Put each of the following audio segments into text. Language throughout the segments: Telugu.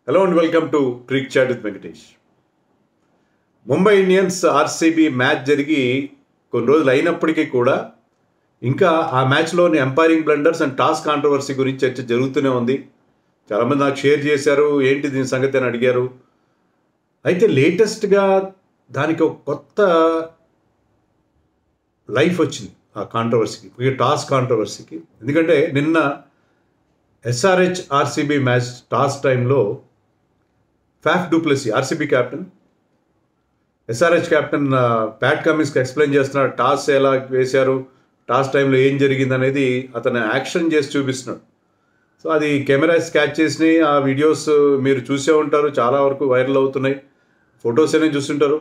hello and welcome to cric chat with Venkatesh Mumbai Indians RCB match జరిగి కొన్ని రోజులు అయినప్పటికీ కూడా ఇంకా ఆ మ్యాచ్లోని umpiring blunders and toss controversy గురించి చర్చ జరుగుతూనే ఉంది చాలామంది నాకు షేర్ చేశారు ఏంటి దీని సంగతి అని అడిగారు అయితే లేటెస్ట్గా దానికి ఒక కొత్త లైఫ్ వచ్చింది ఆ కాంట్రవర్సీకి ఈ టాస్ కాంట్రవర్సీకి ఎందుకంటే నిన్న ఎస్ఆర్హెచ్ ఆర్సీబీ మ్యాచ్ టాస్ టైంలో Faf du Plessis RCB captain SRH captain Pat కమిన్స్కి ఎక్స్ప్లెయిన్ చేస్తున్నాడు టాస్ ఎలా వేశారు టాస్ టైంలో ఏం జరిగింది అనేది అతను యాక్షన్ చేసి చూపిస్తున్నాడు సో అది కెమెరాస్ క్యాచ్ చేసినాయి ఆ వీడియోస్ మీరు చూసే ఉంటారు చాలా వరకు వైరల్ అవుతున్నాయి ఫొటోస్ అనేవి చూస్తుంటారు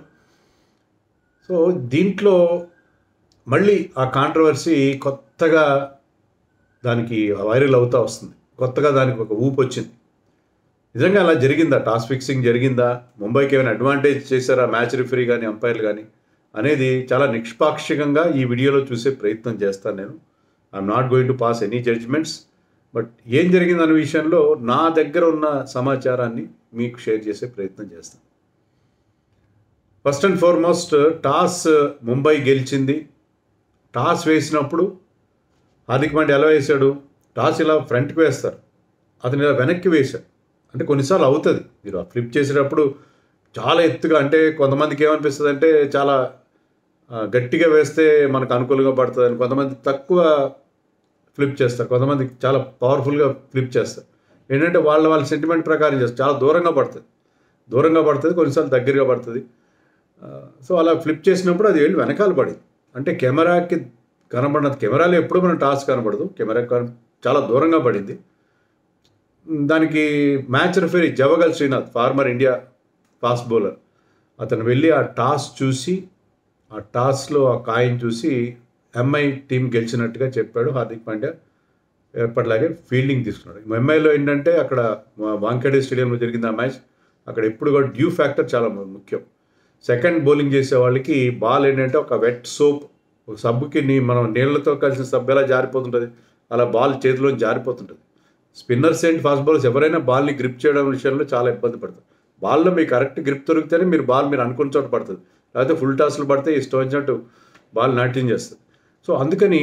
సో దీంట్లో మళ్ళీ ఆ కాంట్రవర్సీ కొత్తగా దానికి వైరల్ అవుతూ వస్తుంది కొత్తగా దానికి ఒక ఊపు వచ్చింది నిజంగా అలా జరిగిందా టాస్ ఫిక్సింగ్ జరిగిందా ముంబైకి ఏమైనా అడ్వాంటేజ్ చేశారా మ్యాచ్ రిఫరీ కానీ అంపైర్లు కానీ అనేది చాలా నిష్పాక్షికంగా ఈ వీడియోలో చూసే ప్రయత్నం చేస్తాను నేను I'm not going to pass any judgements but ఏం జరిగిందనే విషయంలో నా దగ్గర ఉన్న సమాచారాన్ని మీకు షేర్ చేసే ప్రయత్నం చేస్తాను first and foremost toss Mumbai గెలిచింది టాస్ వేసినప్పుడు హార్దిక్ పాండ్యా ఎలా వేశాడు టాస్ ఇలా ఫ్రంట్కి వేస్తారు అతను ఇలా వెనక్కి వేశాడు అంటే కొన్నిసార్లు అవుతుంది మీరు ఆ ఫ్లిప్ చేసేటప్పుడు చాలా ఎత్తుగా అంటే కొంతమందికి ఏమనిపిస్తుంది అంటే చాలా ఆ, గట్టిగా వేస్తే మనకు అనుకూలంగా పడుతుంది అని కొంతమంది తక్కువ ఫ్లిప్ చేస్తారు కొంతమంది చాలా పవర్ఫుల్గా ఫ్లిప్ చేస్తారు ఏంటంటే వాళ్ళ వాళ్ళ సెంటిమెంట్ ప్రకారం చేస్తారు చాలా దూరంగా పడుతుంది దూరంగా పడుతుంది కొన్నిసార్లు దగ్గరగా పడుతుంది ఆ, సో అలా ఫ్లిప్ చేసినప్పుడు అది వెళ్ళి వెనకాల పడింది అంటే కెమెరాకి కనబడినది కెమెరాలో ఎప్పుడు మనం టాస్ కనబడదు కెమెరా కన- చాలా దూరంగా పడింది దానికి match referee Javagal Srinath former India fast bowler అతను వెళ్ళి ఆ టాస్ చూసి ఆ టాస్లో ఆ కాయిన్ చూసి ఎంఐ టీం గెలిచినట్టుగా చెప్పాడు హార్దిక్ పాండ్యా ఎప్పటిలాగే ఫీల్డింగ్ తీసుకున్నాడు ఎంఐలో ఏంటంటే అక్కడ వాంఖేడే స్టేడియంలో జరిగింది ఆ మ్యాచ్ అక్కడ ఎప్పుడు కూడా డ్యూ ఫ్యాక్టర్ చాలా ము- ముఖ్యం సెకండ్ బౌలింగ్ చేసే వాళ్ళకి బాల్ ఏంటంటే ఒక వెట్ సోప్ ఒక సబ్బుకి నీ మనం నీళ్ళతో కలిసిన సబ్బు ఎలా జారిపోతుంటుంది అలా బాల్ చేతిలో జారిపోతుంటుంది స్పిన్నర్స్ ఏంటి ఫాస్ట్ బౌలర్స్ ఎవరైనా బాల్ని గ్రిప్ చేయడం విషయంలో చాలా ఇబ్బంది పడతారు బాల్లో మీకు కరెక్ట్ గ్రిప్ దొరికితేనే మీరు బాల్ మీరు అనుకున్న చోట పడుతుంది లేకపోతే ఫుల్ టాస్లు పడితే ఇష్టం వచ్చినట్టు బాల్ నాట్యం చేస్తుంది సో అందుకని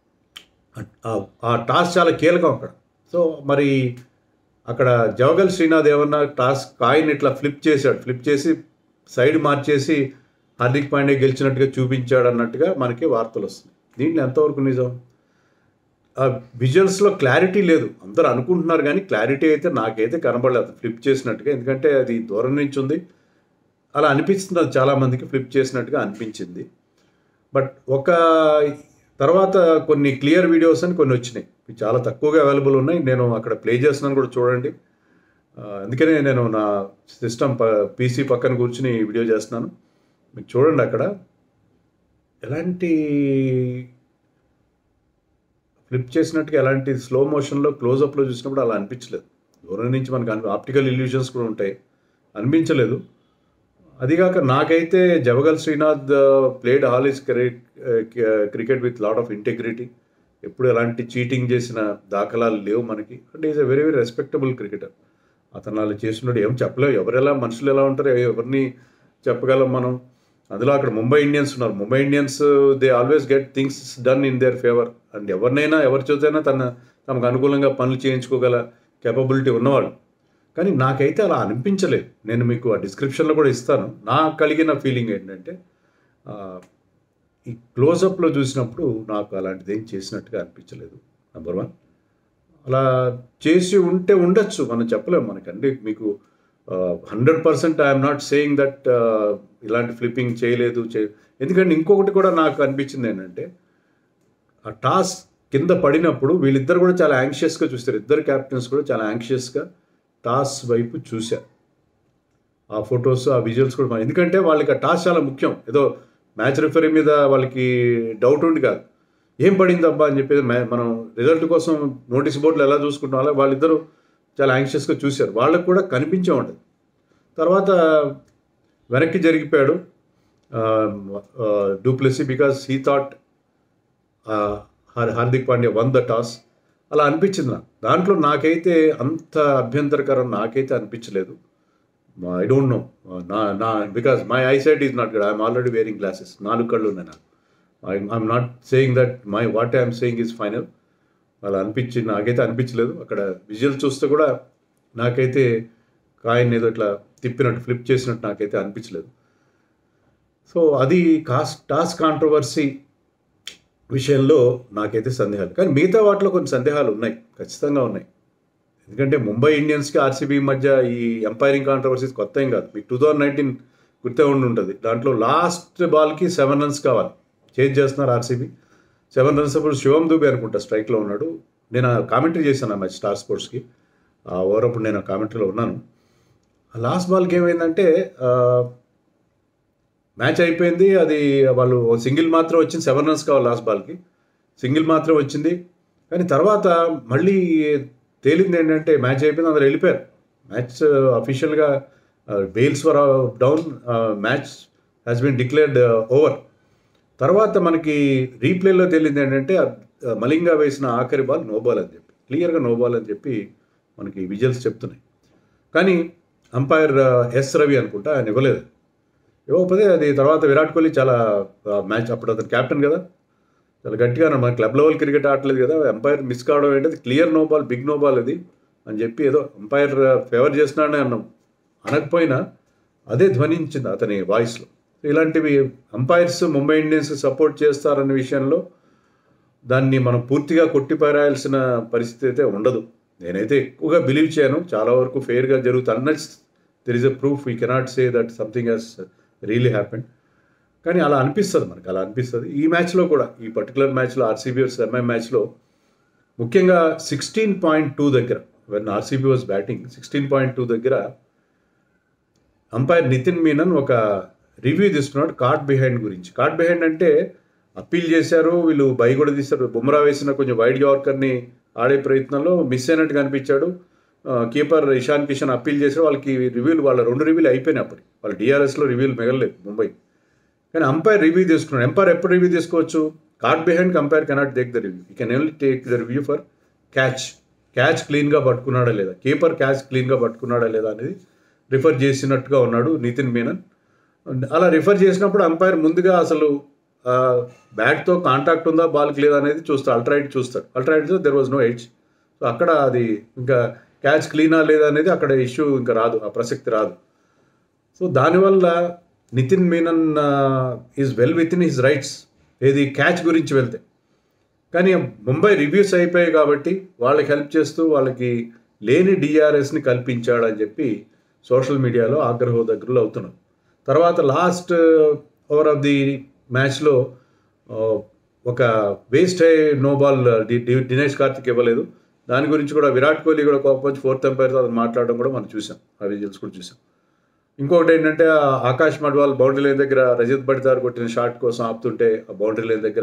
ఆ- ఆ టాస్ చాలా కీలకం అక్కడ సో మరి అక్కడ జవగల్ శ్రీనాథ్ ఏమన్నా టాస్ కాయిన్ ఇట్లా ఫ్లిప్ చేశాడు ఫ్లిప్ చేసి సైడ్ మార్చేసి హార్దిక్ పాండే గెలిచినట్టుగా చూపించాడు అన్నట్టుగా మనకి వార్తలు వస్తున్నాయి దీంట్లో ఎంతవరకు నిజం ఆ విజువల్స్లో క్లారిటీ లేదు అందరూ అనుకుంటున్నారు కానీ క్లారిటీ అయితే నాకైతే కనబడలేదు ఫ్లిప్ చేసినట్టుగా ఎందుకంటే అది దూరం నుంచి ఉంది అలా అనిపిస్తుంది అది చాలామందికి ఫ్లిప్ చేసినట్టుగా అనిపించింది బట్ ఒక తర్వాత కొన్ని క్లియర్ వీడియోస్ అని కొన్ని వచ్చినాయి ఇవి చాలా తక్కువగా అవైలబుల్ ఉన్నాయి నేను అక్కడ ప్లే చేస్తున్నాను కూడా చూడండి ఆ, అందుకనే నేను నా సిస్టమ్ ప పీసీ పక్కన కూర్చుని వీడియో చేస్తున్నాను మీకు చూడండి అక్కడ ఎలాంటి ఫ్లిప్ చేసినట్టుగా ఎలాంటి స్లో మోషన్లో క్లోజప్లో చూసినప్పుడు అలా అనిపించలేదు దూరం నుంచి మనకు అనిపి ఆప్టికల్ ఇల్యూషన్స్ కూడా ఉంటాయి అనిపించలేదు అదిగాక నాకైతే Javagal Srinath played all his cricket with lot of integrity ఎప్పుడు ఎలాంటి చీటింగ్ చేసిన దాఖలాలు లేవు మనకి అంటే is a very very respectable cricketer అతను అలా చేస్తున్నాడు ఏం చెప్పలేవు ఎవరు ఎలా మనుషులు ఎలా ఉంటారు ఎవరిని చెప్పగలం మనం అందులో అక్కడ ముంబై ఇండియన్స్ ఉన్నారు Mumbai Indians they always get things done in their favour and ఎవరినైనా ఎవరి చేతైనా తన తమకు అనుకూలంగా పనులు చేయించుకోగల కేపబిలిటీ ఉన్నవాళ్ళు కానీ నాకైతే అలా అనిపించలేదు నేను మీకు ఆ డిస్క్రిప్షన్లో కూడా ఇస్తాను నాకు కలిగిన ఫీలింగ్ ఏంటంటే ఆ, ఈ క్లోజప్లో చూసినప్పుడు నాకు అలాంటిది ఏం చేసినట్టుగా అనిపించలేదు నెంబర్ వన్ అలా చేసి ఉంటే ఉండొచ్చు మనం చెప్పలేము మనకంటే మీకు hundred percent I'm not saying that ఇలాంటి ఫ్లిప్పింగ్ చేయలేదు చే ఎందుకంటే ఇంకొకటి కూడా నాకు అనిపించింది ఏంటంటే ఆ టాస్ కింద పడినప్పుడు వీళ్ళిద్దరు కూడా చాలా యాంగ్షియస్గా చూస్తారు ఇద్దరు క్యాప్టెన్స్ కూడా చాలా యాంగ్షియస్గా టాస్ వైపు చూశారు ఆ ఫొటోస్ ఆ విజువల్స్ కూడా మన- ఎందుకంటే వాళ్ళకి ఆ టాస్ చాలా ముఖ్యం ఏదో మ్యాచ్ రిఫరీ మీద వాళ్ళకి డౌట్ ఉండి కాదు ఏం పడింది అబ్బా అని చెప్పేసి మే- మనం రిజల్ట్ కోసం నోటీస్ బోర్డులు ఎలా చూసుకుంటాం అలా వాళ్ళిద్దరూ చాలా యాంగ్షియస్గా చూశారు వాళ్ళకు కూడా కనిపించే ఉంటుంది తర్వాత వెనక్కి జరిగిపోయాడు du Plessis because he thought Hardik Pandya won the toss అలా అనిపించింది నాకు దాంట్లో నాకైతే అంత అభ్యంతరకరం నాకైతే అనిపించలేదు ఐ డోంట్ నో నా నా because my eye sight is not good I'm already wearing glasses నాలుగు కళ్ళు ఉన్నాయి నాకు I'm not saying that my what I'm saying is final అలా అనిపించి నాకైతే అనిపించలేదు అక్కడ విజువల్ చూస్తే కూడా నాకైతే కాయిన్ ఏదో ఇట్లా తిప్పినట్టు ఫ్లిప్ చేసినట్టు నాకైతే అనిపించలేదు సో అది కాస్ టాస్ కాంట్రవర్సీ విషయంలో నాకైతే సందేహాలు కానీ మిగతా వాటిలో కొన్ని సందేహాలు ఉన్నాయి ఖచ్చితంగా ఉన్నాయి ఎందుకంటే ముంబై ఇండియన్స్కి ఆర్సీబీ మధ్య ఈ ఎంపైరింగ్ కాంట్రవర్సీస్ కొత్త ఏం కాదు మీకు టూ థౌజండ్ నైన్టీన్ గుర్తే ఉండి ఉంటుంది దాంట్లో లాస్ట్ బాల్కి సెవెన్ రన్స్ కావాలి చేంజ్ చేస్తున్నారు ఆర్సీబీ సెవెన్ రన్స్ అప్పుడు శివం దూబే అనుకుంటా స్ట్రైక్లో ఉన్నాడు నేను కామెంటరీ చేశాను ఆ మ్యాచ్ స్టార్ స్పోర్ట్స్కి ఆ ఓవర్ అప్పుడు నేను కామెంటరీలో ఉన్నాను ఆ లాస్ట్ బాల్కి ఏమైందంటే మ్యాచ్ అయిపోయింది అది వాళ్ళు సింగిల్ మాత్రం వచ్చింది సెవెన్ రన్స్ కావాలి లాస్ట్ బాల్కి సింగిల్ మాత్రం వచ్చింది కానీ తర్వాత మళ్ళీ తేలింది ఏంటంటే మ్యాచ్ అయిపోయింది అందరు వెళ్ళిపోయారు మ్యాచ్ అఫీషియల్గా bails were down match has been declared over తర్వాత మనకి రీప్లేలో తేలింది ఏంటంటే మలింగా వేసిన ఆఖరి బాల్ నో బాల్ అని చెప్పి క్లియర్గా నో బాల్ అని చెప్పి మనకి విజువల్స్ చెప్తున్నాయి కానీ అంపైర్ ఎస్ రవి అనుకుంటా ఆయన ఇవ్వలేదు ఇవ్వకపోతే అది తర్వాత విరాట్ కోహ్లీ చాలా మ్యాచ్ అప్పుడు అతను క్యాప్టెన్ కదా చాలా గట్టిగా మన క్లబ్ లెవెల్ క్రికెట్ ఆడలేదు కదా ఎంపైర్ మిస్ కావడం ఏంటది clear no ball big no ball అది అని చెప్పి ఏదో ఎంపైర్ ఫేవర్ చేస్తున్నాడని అన్నాం అనకపోయినా అదే ధ్వనించింది అతని వాయిస్లో ఇలాంటివి అంపైర్స్ ముంబై ఇండియన్స్ సపోర్ట్ చేస్తారనే విషయంలో దాన్ని మనం పూర్తిగా కొట్టిపారాయాల్సిన పరిస్థితి అయితే ఉండదు నేనైతే ఎక్కువగా బిలీవ్ చేయను చాలా వరకు ఫెయిర్గా జరుగుతుంది అన్నట్స్ there is a proof we cannot say that something has really happen కానీ అలా అనిపిస్తుంది మనకు అలా అనిపిస్తుంది ఈ మ్యాచ్లో కూడా ఈ పర్టికులర్ మ్యాచ్లో ఆర్సీబీ వర్స్ ఎంఐ మ్యాచ్లో ముఖ్యంగా సిక్స్టీన్ పాయింట్ టూ దగ్గర when RCB was batting sixteen point two దగ్గర అంపైర్ నితిన్ మీనన్ ఒక రివ్యూ తీసుకున్నాడు కార్డ్ బిహైండ్ గురించి కార్డ్ బిహైండ్ అంటే అప్పీల్ చేశారు వీళ్ళు బై కూడా తీశారు బుమ్రా వేసిన కొంచెం వైడ్ యార్కర్ని ఆడే ప్రయత్నంలో మిస్ అయినట్టు కనిపించాడు కీపర్ ఇషాన్ కిషన్ అప్పీల్ చేశారు వాళ్ళకి రివ్యూలు వాళ్ళ రెండు రివ్యూలు అయిపోయినాయి అప్పటి వాళ్ళ డిఆర్ఎస్లో రివ్యూలు మిగలలేదు ముంబై కానీ అంపైర్ రివ్యూ తీసుకున్నాడు ఎంపైర్ ఎప్పుడు రివ్యూ తీసుకోవచ్చు caught behind umpire cannot take the review you can only take the review for catch catch క్లీన్గా పట్టుకున్నాడా లేదా కీపర్ క్యాచ్ క్లీన్గా పట్టుకున్నాడా లేదా అనేది రిఫర్ చేసినట్టుగా ఉన్నాడు నితిన్ మీనన్ అలా రిఫర్ చేసినప్పుడు అంపైర్ ముందుగా అసలు బ్యాట్తో కాంటాక్ట్ ఉందా బాల్కి లేదా అనేది చూస్తాడు అల్ట్రైట్ చూస్తాడు UltraEdge there was no edge so అక్కడ అది ఇంకా క్యాచ్ క్లీనా లేదా అనేది అక్కడ ఇష్యూ ఇంకా రాదు ఆ ప్రసక్తి రాదు సో దానివల్ల Nitin Menon is well with in his rights ఏది క్యాచ్ గురించి వెళ్తే కానీ ముంబై రివ్యూస్ అయిపోయాయి కాబట్టి వాళ్ళకి హెల్ప్ చేస్తూ వాళ్ళకి లేని డిఆర్ఎస్ని కల్పించాడు అని చెప్పి సోషల్ మీడియాలో ఆగ్రహో దగ్గరలో అవుతున్నాం తర్వాత లాస్ట్ ఓవర్ ఆఫ్ ది మ్యాచ్లో ఒక వేస్ట్ అయ్యే నో బాల్ దినేష్ కార్తిక్ ఇవ్వలేదు దాని గురించి కూడా విరాట్ కోహ్లీ కూడా కోపం వచ్చి ఫోర్త్ ఎంపైర్తో అది మాట్లాడడం కూడా మనం చూసాం ఆ రిజల్ట్స్ కూడా చూసాం ఇంకొకటి ఏంటంటే ఆకాష్ మడ్వాల్ బౌండరీ లైన్ దగ్గర రజత్ బడిదార్ కొట్టిన షాట్ కోసం ఆపుతుంటే ఆ బౌండరీ లైన్ దగ్గర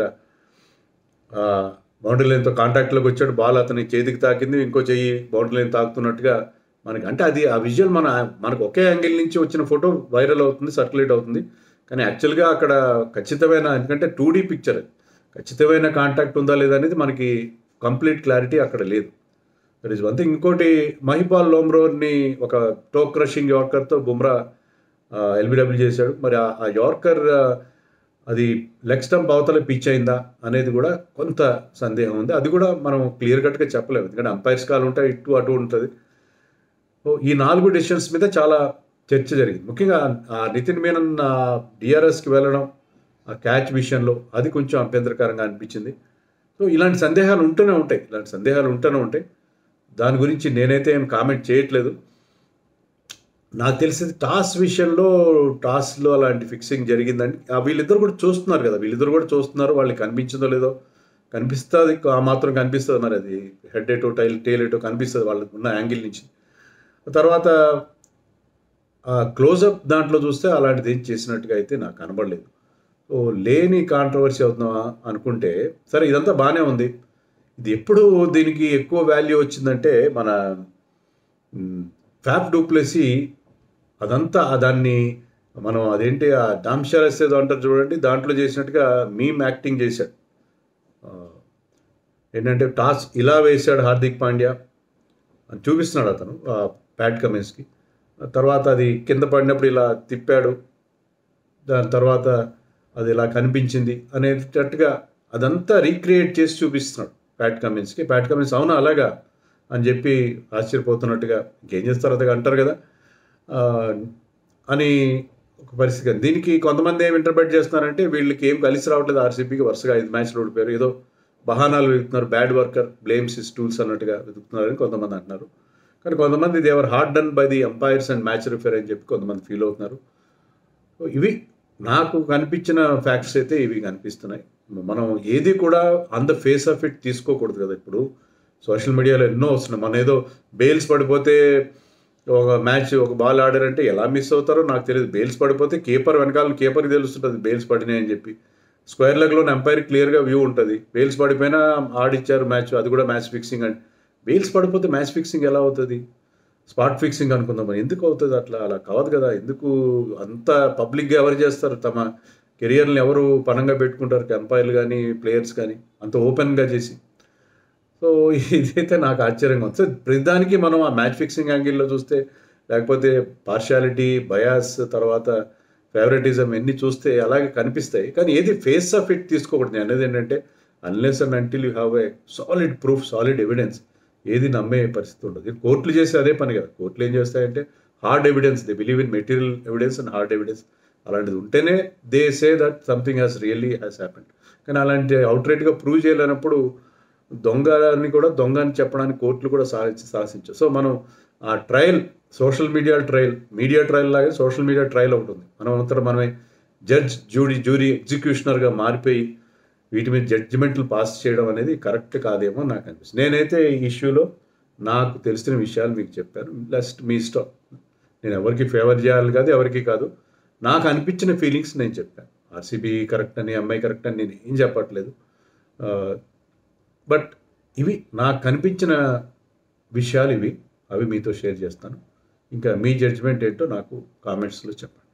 బౌండరీ లైన్తో కాంటాక్ట్లోకి వచ్చాడు బాల్ అతని చేతికి తాకింది ఇంకో చెయ్యి బౌండరీ లైన్ తాకుతున్నట్టుగా మనకి అంటే అది ఆ విజువల్ మన మనకు ఒకే యాంగిల్ నుంచి వచ్చిన ఫోటో వైరల్ అవుతుంది సర్క్యులేట్ అవుతుంది కానీ యాక్చువల్గా అక్కడ ఖచ్చితమైన ఎందుకంటే టూ డీ పిక్చర్ ఖచ్చితమైన కాంటాక్ట్ ఉందా లేదా అనేది మనకి కంప్లీట్ క్లారిటీ అక్కడ లేదు దట్ ఈస్ వన్ థింగ్ ఇంకోటి మహిపాల్ లోమ్రోని ఒక టో క్రషింగ్ యార్కర్తో బుమ్రా ఎల్బిడబ్ల్యూ చేశాడు మరి ఆ యార్కర్ అది లెగ్ స్టంప్ అవతల పిచ్ అయిందా అనేది కూడా కొంత సందేహం ఉంది అది కూడా మనం క్లియర్ కట్గా చెప్పలేము ఎందుకంటే అంపైర్స్ కాల్ ఉంటాయి ఇటు అటు ఉంటుంది సో ఈ నాలుగు డెసిషన్స్ మీద చాలా చర్చ జరిగింది ముఖ్యంగా ఆ నితిన్ మీనన్ డిఆర్ఎస్కి వెళ్ళడం ఆ క్యాచ్ విషయంలో అది కొంచెం అభ్యంతరకరంగా అనిపించింది సో ఇలాంటి సందేహాలు ఉంటూనే ఉంటాయి ఇలాంటి సందేహాలు ఉంటూనే ఉంటాయి దాని గురించి నేనైతే ఏం కామెంట్ చేయట్లేదు నాకు తెలిసింది టాస్ విషయంలో టాస్లో అలాంటి ఫిక్సింగ్ జరిగిందని వీళ్ళిద్దరు కూడా చూస్తున్నారు కదా వీళ్ళిద్దరు కూడా చూస్తున్నారు వాళ్ళకి కనిపించిందో లేదో కనిపిస్తుంది ఆ మాత్రం కనిపిస్తుంది మరి అది హెడ్ ఎటో టైల్ టైల్ ఎటో కనిపిస్తుంది వాళ్ళకి ఉన్న యాంగిల్ నుంచి తర్వాత క్లోజప్ దాంట్లో చూస్తే అలాంటిది ఏం చేసినట్టుగా అయితే నాకు కనబడలేదు సో లేని కాంట్రవర్సీ అవుతుందా అనుకుంటే సరే ఇదంతా బాగానే ఉంది ఇది ఎప్పుడు దీనికి ఎక్కువ వాల్యూ వచ్చిందంటే మన ఫ్యాప్ డూప్లెసీ అదంతా దాన్ని మనం అదేంటి ఆ డామ్షారస్ ఏదో అంటారు చూడండి దాంట్లో చేసినట్టుగా మీమ్ యాక్టింగ్ చేశాడు ఏంటంటే టాస్ ఇలా వేశాడు హార్దిక్ పాండ్యా అని చూపిస్తున్నాడు అతను ఆ ప్యాట్ కమిన్స్కి తర్వాత అది కింద పడినప్పుడు ఇలా తిప్పాడు దాని తర్వాత అది ఇలా కనిపించింది అనేటట్టుగా అదంతా రీక్రియేట్ చేసి చూపిస్తున్నాడు ప్యాట్ కమిన్స్కి ప్యాట్ కమిన్స్ అవునా అలాగా అని చెప్పి ఆశ్చర్యపోతున్నట్టుగా ఇంకేం చేస్తారు అది అంటారు కదా ఆ, అని ఒక పరిస్థితి కానీ దీనికి కొంతమంది ఏం ఇంటర్ప్రెట్ చేస్తున్నారంటే వీళ్ళకి ఏం కలిసి రావట్లేదు ఆర్సీబీకి వరుసగా ఐదు మ్యాచ్లు ఓడిపోయారు ఏదో బహానాలు వెతుకుతున్నారు bad worker blames is tools అన్నట్టుగా వెతుకుతున్నారని కొంతమంది అంటున్నారు కానీ కొంతమంది they were hard done by the umpires and match referee అని చెప్పి కొంతమంది ఫీల్ అవుతున్నారు సో ఇవి నాకు కనిపించిన ఫ్యాక్ట్స్ అయితే ఇవి కనిపిస్తున్నాయి మనం ఏది కూడా on the face of it తీసుకోకూడదు కదా ఇప్పుడు సోషల్ మీడియాలో ఎన్నో వస్తున్నాయి మన ఏదో బెయిల్స్ పడిపోతే ఒక మ్యాచ్ ఒక బాల్ ఆడారంటే ఎలా మిస్ అవుతారో నాకు తెలియదు బెయిల్స్ పడిపోతే కీపర్ వెనకాల కీపర్కి తెలుస్తుంటుంది బెయిల్స్ పడినాయి అని చెప్పి స్క్వేర్ లెగ్లో ఎంపైర్ క్లియర్గా వ్యూ ఉంటుంది బెయిల్స్ పడిపోయినా ఆడిచ్చారు మ్యాచ్ అది కూడా మ్యాచ్ ఫిక్సింగ్ అని బెయిల్స్ పడిపోతే మ్యాచ్ ఫిక్సింగ్ ఎలా అవుతుంది స్పాట్ ఫిక్సింగ్ అనుకుందాం మరి ఎందుకు అవుతుంది అట్లా అలా కావదు కదా ఎందుకు అంత పబ్లిక్గా ఎవరు చేస్తారు తమ కెరియర్ని ఎవరు పనంగా పెట్టుకుంటారు ఎంపైర్లు కానీ ప్లేయర్స్ కానీ అంత ఓపెన్గా చేసి సో ఇదైతే నాకు ఆశ్చర్యంగా ఉంది సో ప్రతిదానికి మనం ఆ మ్యాచ్ ఫిక్సింగ్ యాంగిల్లో చూస్తే లేకపోతే పార్షాలిటీ బయాస్ తర్వాత ఫేవరెటిజం ఎన్ని చూస్తే అలాగే కనిపిస్తాయి కానీ ఏది ఫేస్ ఆఫ్ ఇట్ తీసుకోకూడదు నేను అనేది ఏంటంటే unless and until you have a solid proof solid evidence ఏది నమ్మే పరిస్థితి ఉండదు ఇది కోర్టులు చేసే అదే పని కదా కోర్టులు ఏం చేస్తాయంటే hard evidence they believe in material evidence and hard evidence అలాంటిది ఉంటేనే they say that something has really has happened కానీ అలాంటి అవుట్రేట్గా ప్రూవ్ చేయలేనప్పుడు దొంగ అని కూడా దొంగ అని చెప్పడానికి కోర్టులు కూడా సాధించి సాధించు సో మనం ఆ trial social media trial media trial లాగే సోషల్ మీడియా ట్రయల్ ఒకటి ఉంది మనం అంతా మనమే జడ్జ్ జూడీ జూరీ ఎగ్జిక్యూషనర్గా మారిపోయి వీటి మీద జడ్జిమెంట్లు పాస్ చేయడం అనేది కరెక్ట్ కాదేమో నాకు అనిపిస్తుంది నేనైతే ఈ ఇష్యూలో నాకు తెలిసిన విషయాలు మీకు చెప్పాను జస్ట్ మీ ఇష్టం నేను ఎవరికి ఫేవర్ చేయాలి కాదు ఎవరికి కాదు నాకు అనిపించిన ఫీలింగ్స్ నేను చెప్పాను ఆర్సీబీ కరెక్ట్ అని అమ్మాయి కరెక్ట్ అని నేను ఏం చెప్పట్లేదు బట్ ఇవి నాకు కనిపించిన విషయాలు ఇవి అవి మీతో షేర్ చేస్తాను ఇంకా మీ జడ్జిమెంట్ ఏంటో నాకు కామెంట్స్లో చెప్పండి